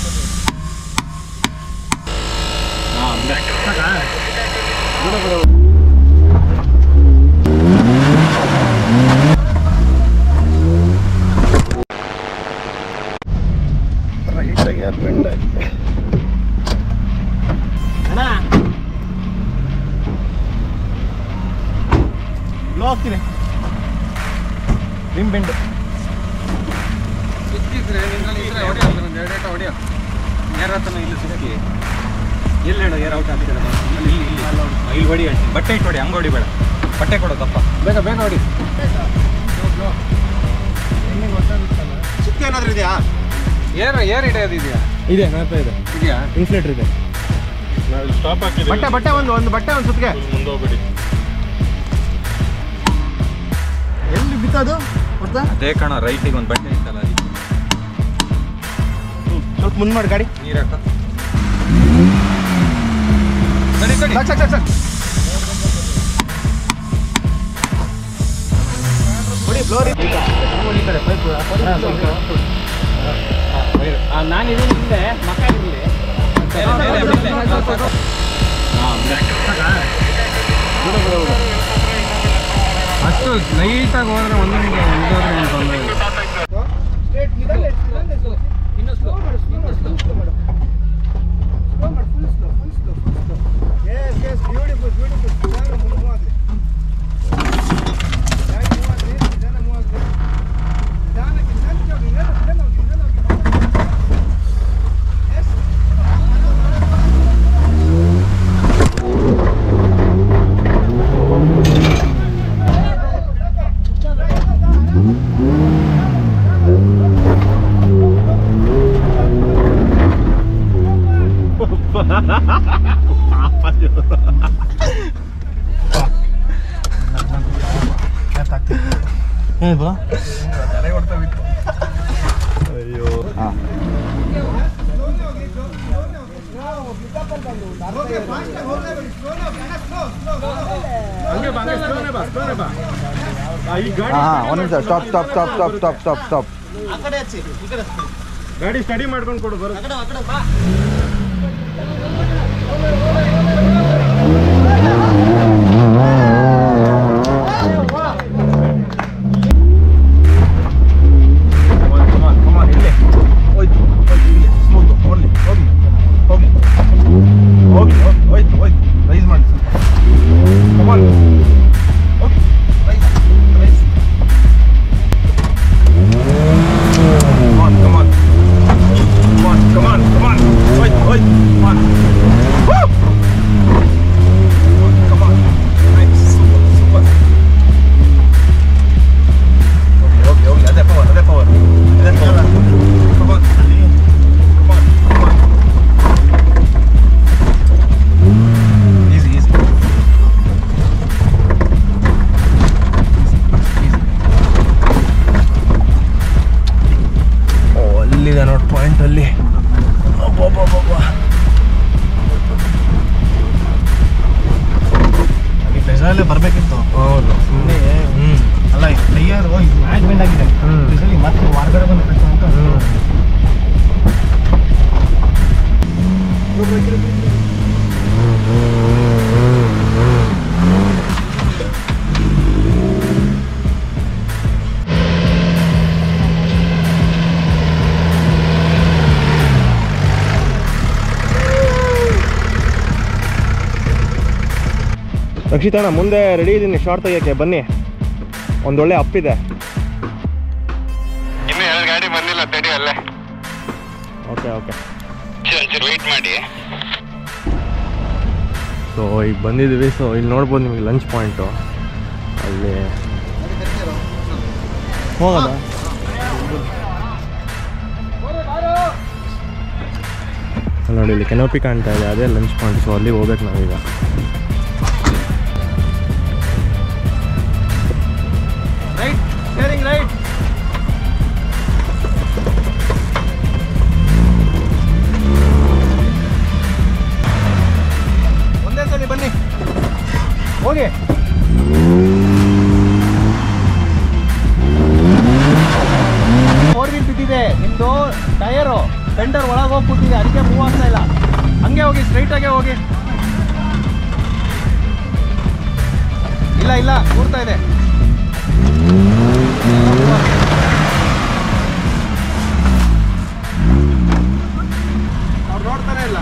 ರೈಟಾಗಿ ಅದು ಬೆಂಡ ಅಣ್ಣ ಲೋ ಹೋಗ್ತೀನಿ ನಿಮ್ ಬೆಂಡು ಸುತ್ತಿದ್ರೆ ನಿನ್ನಲ್ಲಿ ಇದ್ರೆ ಹೊಡಿ ಅಂತ ಒಂದು ಎರಡು ಏಟ ಹೊಡಿಯ ನೇರ ಹತ್ತನ ಇಲ್ಲಿ ಸುತ್ತಿ ಎಲ್ಲಿ ಹೇಳು ಏರ್ ಔಟ್ ಆಗ್ತಿರೋದು ಇಲ್ಲಿ ಇಲ್ಲಿ ಇಲ್ಲಿ ಇಲ್ಲಿ ಹೊಡಿ ಹೇಳ್ತೀನಿ ಬಟ್ಟೆ ಇಟ್ಟು ಹೊಡಿ ಹಂಗೆ ಹೊಡಿಬೇಡ ಬಟ್ಟೆ ಕೊಡೋದಪ್ಪ ಬೇಗ ಬೇಗ ಹೊಡಿ ಸುತ್ತ ಏನಾದ್ರು ಇದೆಯಾ ಏರ್ ಏರ್ ಹಿಡಿಯೋದು ಇದೆಯಾ ಇದೆ ನಾಲ್ಕು ಇದೆ ಇದೆಯಾ ಇನ್ಸುಲೇಟರ್ ಇದೆ ಸ್ಟಾಪ್ ಹಾಕಿದ್ದೀವಿ ಬಟ್ಟೆ ಬಟ್ಟೆ ಒಂದು ಒಂದು ಬಟ್ಟೆ ಒಂದು ಸುತ್ತಿಗೆ ಮುಂದೆ ಹೋಗ್ಬೇಡಿ ಎಲ್ಲಿ ಬಿತ್ತದು ಗೊತ್ತಾ ಅದೇ ಕಣ ರೈಟಿಗೆ ಒಂದು ಬಟ್ಟೆ ಇತ್ತಲ್ಲ ಅದಕ್ಕೆ ಸ್ವಲ್ಪ ಮುಂದೆ ಮಾಡಿ ಗಾಡಿ ನೀರು ಹಾಕ ಕಡಿ ಕಡಿ ಸಾಕು ಸಾಕು ಸಾಕು ಸಾಕು ಹೊಡಿ ಫ್ಲೋರ್ ಈ ಕಡೆ ಪೈಪ್ ನಾನು ಇದೀನಿ ಹಿಂದೆ ಮಕ್ಕ ಇರಲಿ ಮೇಲೆ, ಮೇಲೆ, ಮೇಲೆ. ಅಷ್ಟು ಲೈಟಾಗಿ ಹೋದ್ರೆ ಒಂದೊಂದು ಇದಾದ್ರೆ ಏನು ತೊಂದರೆ ಇಲ್ಲ ಏನು ಅಯ್ಯೋ ಹಾಂ ಒಂದು ನಿಮಿಷ stop stop stop stop stop stop stop ಗಾಡಿ ಸ್ಟಡಿ ಮಾಡ್ಕೊಂಡು ಕೊಡು ಬರೋ ಹೋಗಿ ಹೋಯ್ತು ಹೋಯ್ತು ರೈಸ್ ಮಾಡಿ come on okay raise raise come on come on come on come on come on ಹೋಯ್ತು ಹೋಯ್ತು come on come on raise super super ಹೋಗಿ ಹೋಗಿ ಅದೇ ಪವರ್ ಅದೇ ಪವರ್ ಅದೇ power come on come on come on easy easy ಓ ಅಲ್ಲಿದೆ ನೋಡಿ ಪಾಯಿಂಟ್ ಅಲ್ಲಿ ಪ್ರೆಸರಲ್ಲೇ ಬರಬೇಕಿತ್ತು ಹೌದು ಸುಮ್ಮನೆ ಹ್ಞೂ ಅಲ್ಲ ಟೈಯರ್ ಮ್ಯಾಚ್ ಬೆಂಡ್ ಆಗಿದೆ ಹ್ಮ್. ಪ್ರೆಸಲ್ಲಿ ಮತ್ತೆ ಹೊರಗಡೆ ಬಂದು ಕಷ್ಟ ಅಂತ ರಕ್ಷಿತಣ್ಣ ಮುಂದೆ ರೆಡಿ ಇದ್ದೀನಿ ಶಾರ್ಟ್ ತೆಗಿಯೋಕ್ಕೆ ಬನ್ನಿ ಒಂದೊಳ್ಳೆ ಅಪ್ಪಿದೆ ಇನ್ನು ಎರಡು ಗಾಡಿ ಬಂದಿಲ್ಲ ತಡಿ ಅಲ್ಲೇ ಓಕೆ ಓಕೆ ಒಂಚೂರು ವೆಯ್ಟ್ ಮಾಡಿ ಸೊ ಈಗ ಬಂದಿದ್ದೀವಿ ಸೊ ಇಲ್ಲಿ ನೋಡ್ಬೋದು ನಿಮಗೆ ಲಂಚ್ ಪಾಯಿಂಟು ಅಲ್ಲಿ ಹೋಗೋದ ನೋಡಿ ಇಲ್ಲಿ ಕೆನೋಪಿ ಕಾಣ್ತಾ ಇದೆ ಅದೇ ಲಂಚ್ ಪಾಯಿಂಟ್ ಸೊ ಅಲ್ಲಿಗೆ ಹೋಗ್ಬೇಕು ನಾವೀಗ ರೈಟ್ ಸ್ಟೇರಿಂಗ್ ರೈಟ್ ಒಂದೇ ಸಲ ಬನ್ನಿ ಹೋಗಿ ಫೋರ್ ವೀಲ್ ಬಿದ್ದಿದೆ ನಿಮ್ಮದು ಟಯರು ಸೆಂಟರ್ ಒಳಗೆ ಹೋಗಿ ಕೂತಿದೆ ಅದಕ್ಕೆ ಮೂವ್ ಆಗ್ತಾ ಇಲ್ಲ ಹಂಗೆ ಹೋಗಿ ಸ್ಟ್ರೈಟಾಗೆ ಹೋಗಿ ಇಲ್ಲ ಇಲ್ಲ ಕೂರ್ತಾ ಇದೆ ಅವ್ರು ನೋಡ್ತಾನೆ ಇಲ್ಲ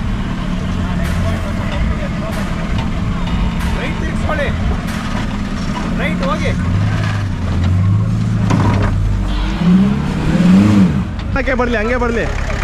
ರೈಟ್ ತಿರ್ಗಿಸ್ಕೊಳ್ಳಿ ರೈಟ್ ಹೋಗಿ ಹಂಗೆ ಬರಲಿ ಹಂಗೆ ಬರಲಿ